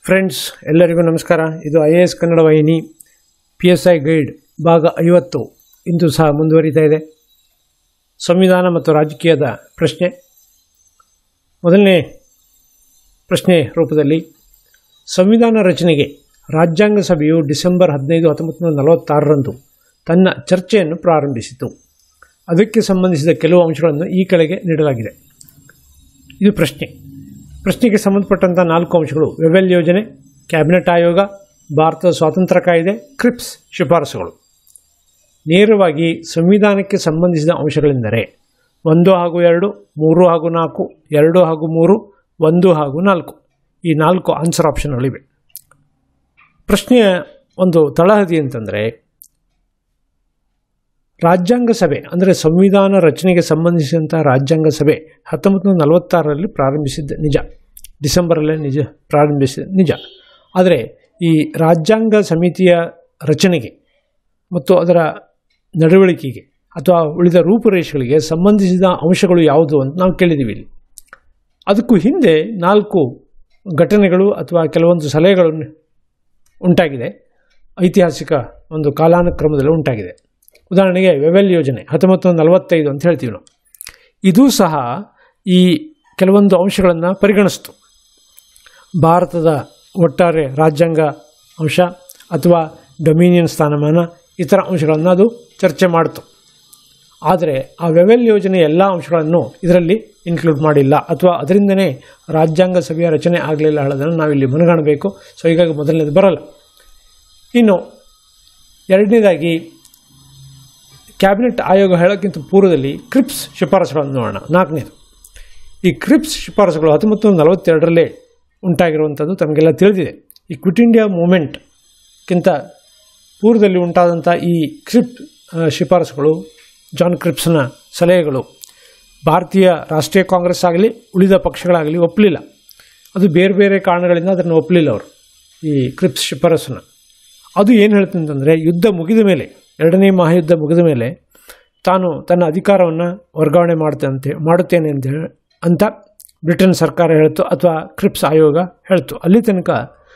friends ಎಲ್ಲರಿಗೂ ನಮಸ್ಕಾರ ಇದು ಐ ಎ ಎಸ್ ಕನ್ನಡ ವಾಹಿನಿ ಪಿ ಎಸ್ ಐ ಗೈಡ್ ಭಾಗ ಐವತ್ತು ಇಂದು ಸಹ ಮುಂದುವರಿತಾ ಇದೆ ಸಂವಿಧಾನ ಮತ್ತು ರಾಜಕೀಯದ ಪ್ರಶ್ನೆ ಮೊದಲನೇ ಪ್ರಶ್ನೆ ರೂಪದಲ್ಲಿ ಸಂವಿಧಾನ ರಚನೆಗೆ ರಾಜ್ಯಾಂಗ ಸಭೆಯು ಡಿಸೆಂಬರ್ ಹದಿನೈದು ಹತ್ತೊಂಬತ್ತು ನೂರ ನಲವತ್ತಾರರಂದು ತನ್ನ ಚರ್ಚೆಯನ್ನು ಪ್ರಾರಂಭಿಸಿತು ಅದಕ್ಕೆ ಸಂಬಂಧಿಸಿದ ಕೆಲವು ಅಂಶಗಳನ್ನು ಈ ಕೆಳಗೆ ನೀಡಲಾಗಿದೆ ಇದು ಪ್ರಶ್ನೆ ಪ್ರಶ್ನೆಗೆ ಸಂಬಂಧಪಟ್ಟಂಥ ನಾಲ್ಕು ಅಂಶಗಳು ವೆವೆಲ್ ಯೋಜನೆ ಕ್ಯಾಬಿನೆಟ್ ಆಯೋಗ ಭಾರತದ ಸ್ವಾತಂತ್ರ್ಯ ಕಾಯ್ದೆ ಕ್ರಿಪ್ಸ್ ಶಿಫಾರಸುಗಳು ನೇರವಾಗಿ ಸಂವಿಧಾನಕ್ಕೆ ಸಂಬಂಧಿಸಿದ ಅಂಶಗಳೆಂದರೆ ಒಂದು ಹಾಗೂ ಎರಡು ಮೂರು ಹಾಗೂ ನಾಲ್ಕು ಎರಡು ಹಾಗೂ ಮೂರು ಒಂದು ಹಾಗೂ ನಾಲ್ಕು ಈ ನಾಲ್ಕು ಆನ್ಸರ್ ಆಪ್ಷನ್ಗಳಿವೆ ಪ್ರಶ್ನೆಯ ಒಂದು ತಳಹದಿ ಅಂತಂದರೆ ರಾಜ್ಯಾಂಗ ಸಭೆ ಅಂದರೆ ಸಂವಿಧಾನ ರಚನೆಗೆ ಸಂಬಂಧಿಸಿದಂಥ ರಾಜ್ಯಾಂಗ ಸಭೆ ಹತ್ತೊಂಬತ್ತು ನೂರ ನಲವತ್ತಾರರಲ್ಲಿ ಪ್ರಾರಂಭಿಸಿದ್ದ ನಿಜ ಡಿಸೆಂಬರಲ್ಲೇ ನಿಜ ಪ್ರಾರಂಭಿಸಿದ ನಿಜ ಆದರೆ ಈ ರಾಜ್ಯಾಂಗ ಸಮಿತಿಯ ರಚನೆಗೆ ಮತ್ತು ಅದರ ನಡವಳಿಕೆಗೆ ಅಥವಾ ಉಳಿದ ರೂಪುರೇಷೆಗಳಿಗೆ ಸಂಬಂಧಿಸಿದ ಅಂಶಗಳು ಯಾವುದು ಅಂತ ನಾವು ಕೇಳಿದ್ದೀವಿ ಇಲ್ಲಿ ಅದಕ್ಕೂ ಹಿಂದೆ ನಾಲ್ಕು ಘಟನೆಗಳು ಅಥವಾ ಕೆಲವೊಂದು ಸಲಹೆಗಳು ಉಂಟಾಗಿದೆ ಐತಿಹಾಸಿಕ ಒಂದು ಕಾಲಾನುಕ್ರಮದಲ್ಲಿ ಉಂಟಾಗಿದೆ ಉದಾಹರಣೆಗೆ ವೆವೆಲ್ ಯೋಜನೆ ಹತ್ತೊಂಬತ್ತು ನೂರ ನಲವತ್ತೈದು ಅಂತ ಹೇಳ್ತೀವಿ ನಾವು ಇದೂ ಸಹ ಈ ಕೆಲವೊಂದು ಅಂಶಗಳನ್ನು ಪರಿಗಣಿಸ್ತು ಭಾರತದ ಒಟ್ಟಾರೆ ರಾಜ್ಯಾಂಗ ಅಂಶ ಅಥವಾ ಡೊಮಿನಿಯನ್ ಸ್ಥಾನಮಾನ ಇತರ ಅಂಶಗಳನ್ನು ಅದು ಚರ್ಚೆ ಮಾಡಿತು ಆದರೆ ಆ ವೆವೆಲ್ ಯೋಜನೆಯ ಎಲ್ಲ ಅಂಶಗಳನ್ನು ಇದರಲ್ಲಿ ಇನ್ಕ್ಲೂಡ್ ಮಾಡಿಲ್ಲ ಅಥವಾ ಅದರಿಂದನೇ ರಾಜ್ಯಾಂಗ ಸಭೆಯ ರಚನೆ ಆಗಲಿಲ್ಲ ಹೇಳೋದನ್ನು ನಾವಿಲ್ಲಿ ಮನಗಾಣಬೇಕು ಸೊ ಹೀಗಾಗಿ ಮೊದಲನೇದು ಬರಲ್ಲ ಇನ್ನು ಎರಡನೇದಾಗಿ ಕ್ಯಾಬಿನೆಟ್ ಆಯೋಗ ಹೇಳೋಕ್ಕಿಂತ ಪೂರ್ವದಲ್ಲಿ ಕ್ರಿಪ್ಸ್ ಶಿಫಾರಸುಗಳನ್ನು ನೋಡೋಣ ನಾಲ್ಕನೇದು ಈ ಕ್ರಿಪ್ಸ್ ಶಿಫಾರಸುಗಳು ಹತ್ತೊಂಬತ್ತು ನೂರ ನಲವತ್ತೆರಡರಲ್ಲೇ ಉಂಟಾಗಿರುವಂಥದ್ದು ತಮಗೆಲ್ಲ ತಿಳಿದಿದೆ ಈ ಕ್ವಿಟ್ ಇಂಡಿಯಾ ಮೂಮೆಂಟ್ಗಿಂತ ಪೂರ್ವದಲ್ಲಿ ಉಂಟಾದಂಥ ಈ ಕ್ರಿಪ್ ಆ, ಶಿಫಾರಸುಗಳು ಜಾನ್ ಕ್ರಿಪ್ಸ್ನ ಸಲಹೆಗಳು ಭಾರತೀಯ ರಾಷ್ಟ್ರೀಯ ಕಾಂಗ್ರೆಸ್ ಆಗಲಿ ಉಳಿದ ಪಕ್ಷಗಳಾಗಲಿ ಒಪ್ಪಲಿಲ್ಲ ಅದು ಬೇರೆ ಬೇರೆ ಕಾರಣಗಳಿಂದ ಅದನ್ನು ಒಪ್ಪಲಿಲ್ಲ ಅವರು ಈ ಕ್ರಿಪ್ಸ್ ಶಿಫಾರಸನ್ನು ಅದು ಏನು ಹೇಳ್ತೀನಿ ಅಂತಂದರೆ ಯುದ್ಧ ಮುಗಿದ ಮೇಲೆ ಎರಡನೇ ಮಹಾಯುದ್ಧ ಮುಗಿದ ಮೇಲೆ ತಾನು ತನ್ನ ಅಧಿಕಾರವನ್ನು ವರ್ಗಾವಣೆ ಮಾಡ್ತಂತೆ ಮಾಡುತ್ತೇನೆ ಅಂತ ಹೇಳಿ ಅಂತ ಬ್ರಿಟನ್ ಸರ್ಕಾರ ಹೇಳ್ತು ಅಥವಾ ಕ್ರಿಪ್ಸ್ ಆಯೋಗ ಹೇಳ್ತು ಅಲ್ಲಿ ತನಕ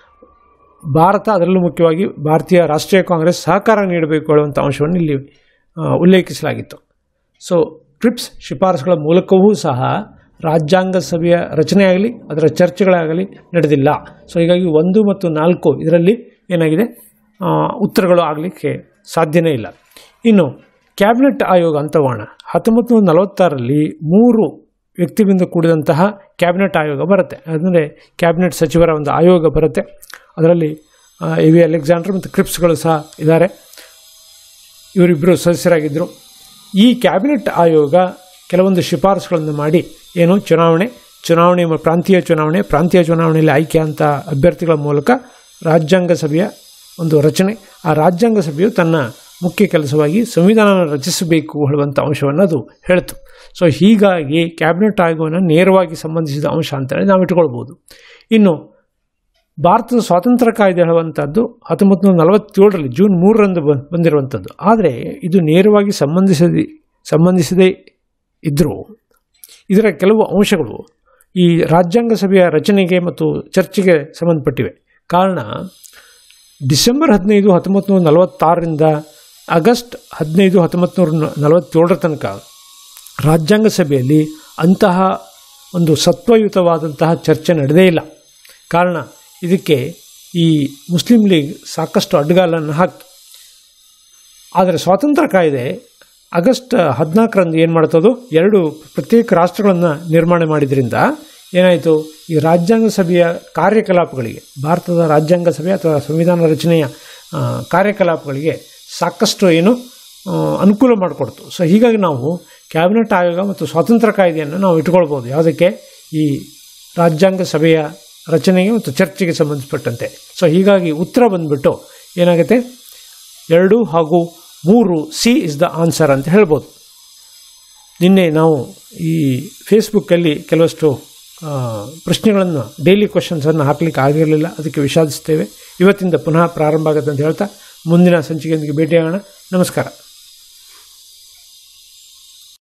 ಭಾರತ ಅದರಲ್ಲೂ ಮುಖ್ಯವಾಗಿ ಭಾರತೀಯ ರಾಷ್ಟ್ರೀಯ ಕಾಂಗ್ರೆಸ್ ಸಹಕಾರ ನೀಡಬೇಕು ಹೇಳುವಂಥ ಅಂಶವನ್ನು ಇಲ್ಲಿ ಆ, ಉಲ್ಲೇಖಿಸಲಾಗಿತ್ತು ಸೊ ಟ್ರಿಪ್ಸ್ ಶಿಫಾರಸುಗಳ ಮೂಲಕವೂ ಸಹ ರಾಜ್ಯಾಂಗ ಸಭೆಯ ರಚನೆ ಆಗಲಿ ಅದರ ಚರ್ಚೆಗಳಾಗಲಿ ನಡೆದಿಲ್ಲ ಸೊ ಹೀಗಾಗಿ ಒಂದು ಮತ್ತು ನಾಲ್ಕು ಇದರಲ್ಲಿ ಏನಾಗಿದೆ ಆ, ಉತ್ತರಗಳು ಆಗಲಿಕ್ಕೆ ಸಾಧ್ಯನೇ ಇಲ್ಲ ಇನ್ನು ಕ್ಯಾಬಿನೆಟ್ ಆಯೋಗ ಅಂತ ಹೋಗೋಣ ಹತ್ತೊಂಬತ್ತು ನೂರ ನಲವತ್ತಾರರಲ್ಲಿ ಮೂರು ವ್ಯಕ್ತಿಗಳಿಂದ ಕೂಡಿದಂತಹ ಕ್ಯಾಬಿನೆಟ್ ಆಯೋಗ ಬರುತ್ತೆ ಅಂದರೆ ಕ್ಯಾಬಿನೆಟ್ ಸಚಿವರ ಒಂದು ಆಯೋಗ ಬರುತ್ತೆ ಅದರಲ್ಲಿ ಎ ವಿ ಅಲೆಕ್ಸಾಂಡರ್ ಮತ್ತು ಕ್ರಿಪ್ಸ್ಗಳು ಸಹ ಇದ್ದಾರೆ ಇವರಿಬ್ಬರು ಸದಸ್ಯರಾಗಿದ್ದರು ಈ ಕ್ಯಾಬಿನೆಟ್ ಆಯೋಗ ಕೆಲವೊಂದು ಶಿಫಾರಸುಗಳನ್ನು ಮಾಡಿ ಏನು ಚುನಾವಣೆ ಚುನಾವಣೆ ಮ- ಪ್ರಾಂತೀಯ ಚುನಾವಣೆ ಪ್ರಾಂತೀಯ ಚುನಾವಣೆಯಲ್ಲಿ ಆಯ್ಕೆ ಅಂತ ಅಭ್ಯರ್ಥಿಗಳ ಮೂಲಕ ರಾಜ್ಯಾಂಗ ಸಭೆಯ ಒಂದು ರಚನೆ ಆ ರಾಜ್ಯಾಂಗ ಸಭೆಯು ತನ್ನ ಮುಖ್ಯ ಕೆಲಸವಾಗಿ ಸಂವಿಧಾನ ರಚಿಸಬೇಕು ಹೇಳುವಂಥ ಅಂಶವನ್ನು ಅದು ಹೇಳ್ತು ಸೊ ಹೀಗಾಗಿ ಕ್ಯಾಬಿನೆಟ್ ಆಯೋಗವನ್ನು ನೇರವಾಗಿ ಸಂಬಂಧಿಸಿದ ಅಂಶ ಅಂತೇಳಿ ನಾವು ಇಟ್ಕೊಳ್ಬೋದು ಇನ್ನು ಭಾರತದ ಸ್ವಾತಂತ್ರ್ಯ ಕಾಯ್ದೆ ಹೇಳುವಂಥದ್ದು ಹತ್ತೊಂಬತ್ತು ನೂರ ನಲವತ್ತೇಳರಲ್ಲಿ ಜೂನ್ ಮೂರರಂದು ಬ ಬಂದಿರುವಂಥದ್ದು ಆದರೆ ಇದು ನೇರವಾಗಿ ಸಂಬಂಧಿಸದೆ ಸಂಬಂಧಿಸದೇ ಇದ್ದರೂ ಇದರ ಕೆಲವು ಅಂಶಗಳು ಈ ರಾಜ್ಯಾಂಗ ಸಭೆಯ ರಚನೆಗೆ ಮತ್ತು ಚರ್ಚೆಗೆ ಸಂಬಂಧಪಟ್ಟಿವೆ ಕಾರಣ ಡಿಸೆಂಬರ್ ಹದಿನೈದು ಹತ್ತೊಂಬತ್ತು ನೂರ ನಲವತ್ತಾರರಿಂದ ಆಗಸ್ಟ್ ಹದಿನೈದು ಹತ್ತೊಂಬತ್ತು ನೂರ ನಲವತ್ತೇಳರ ತನಕ ರಾಜ್ಯಾಂಗ ಸಭೆಯಲ್ಲಿ ಅಂತಹ ಒಂದು ಸತ್ವಯುತವಾದಂತಹ ಚರ್ಚೆ ನಡೆದೇ ಇಲ್ಲ ಕಾರಣ ಇದಕ್ಕೆ ಈ ಮುಸ್ಲಿಂ ಲೀಗ್ ಸಾಕಷ್ಟು ಅಡ್ಡಗಾಲನ್ನು ಹಾಕ್ತು ಆದರೆ ಸ್ವಾತಂತ್ರ್ಯ ಕಾಯ್ದೆ ಆಗಸ್ಟ್ ಹದಿನಾಲ್ಕರಂದು ಏನು ಮಾಡ್ತದೋ ಎರಡು ಪ್ರತ್ಯೇಕ ರಾಷ್ಟ್ರಗಳನ್ನು ನಿರ್ಮಾಣ ಮಾಡಿದ್ರಿಂದ ಏನಾಯಿತು ಈ ರಾಜ್ಯಾಂಗ ಸಭೆಯ ಕಾರ್ಯಕಲಾಪಗಳಿಗೆ ಭಾರತದ ರಾಜ್ಯಾಂಗ ಸಭೆ ಅಥವಾ ಸಂವಿಧಾನ ರಚನೆಯ ಆ, ಕಾರ್ಯಕಲಾಪಗಳಿಗೆ ಸಾಕಷ್ಟು ಏನು ಆ, ಅನುಕೂಲ ಮಾಡಿಕೊಡ್ತು ಸೊ ಹೀಗಾಗಿ ನಾವು ಕ್ಯಾಬಿನೆಟ್ ಆಯೋಗ ಮತ್ತು ಸ್ವಾತಂತ್ರ್ಯ ಕಾಯ್ದೆಯನ್ನು ನಾವು ಇಟ್ಕೊಳ್ಬೋದು ಯಾವುದಕ್ಕೆ ಈ ರಾಜ್ಯಾಂಗ ಸಭೆಯ ರಚನೆಗೆ ಮತ್ತು ಚರ್ಚೆಗೆ ಸಂಬಂಧಪಟ್ಟಂತೆ ಸೊ ಹೀಗಾಗಿ ಉತ್ತರ ಬಂದ್ಬಿಟ್ಟು ಏನಾಗುತ್ತೆ ಎರಡು ಹಾಗೂ ಮೂರು ಸಿ ಇಸ್ ದ ಆನ್ಸರ್ ಅಂತ ಹೇಳ್ಬೋದು ನಿನ್ನೆ ನಾವು ಈ ಫೇಸ್ಬುಕ್ಕಲ್ಲಿ ಕೆಲವಷ್ಟು ಆ, ಪ್ರಶ್ನೆಗಳನ್ನು ಡೈಲಿ ಕ್ವಶನ್ಸನ್ನು ಹಾಕಲಿಕ್ಕೆ ಆಗಿರಲಿಲ್ಲ ಅದಕ್ಕೆ ವಿಷಾದಿಸ್ತೇವೆ ಇವತ್ತಿಂದ ಪುನಃ ಪ್ರಾರಂಭ ಆಗುತ್ತೆ ಅಂತ ಹೇಳ್ತಾ ಮುಂದಿನ ಸಂಚಿಕೆಯೊಂದಿಗೆ ಭೇಟಿಯಾಗೋಣ ನಮಸ್ಕಾರ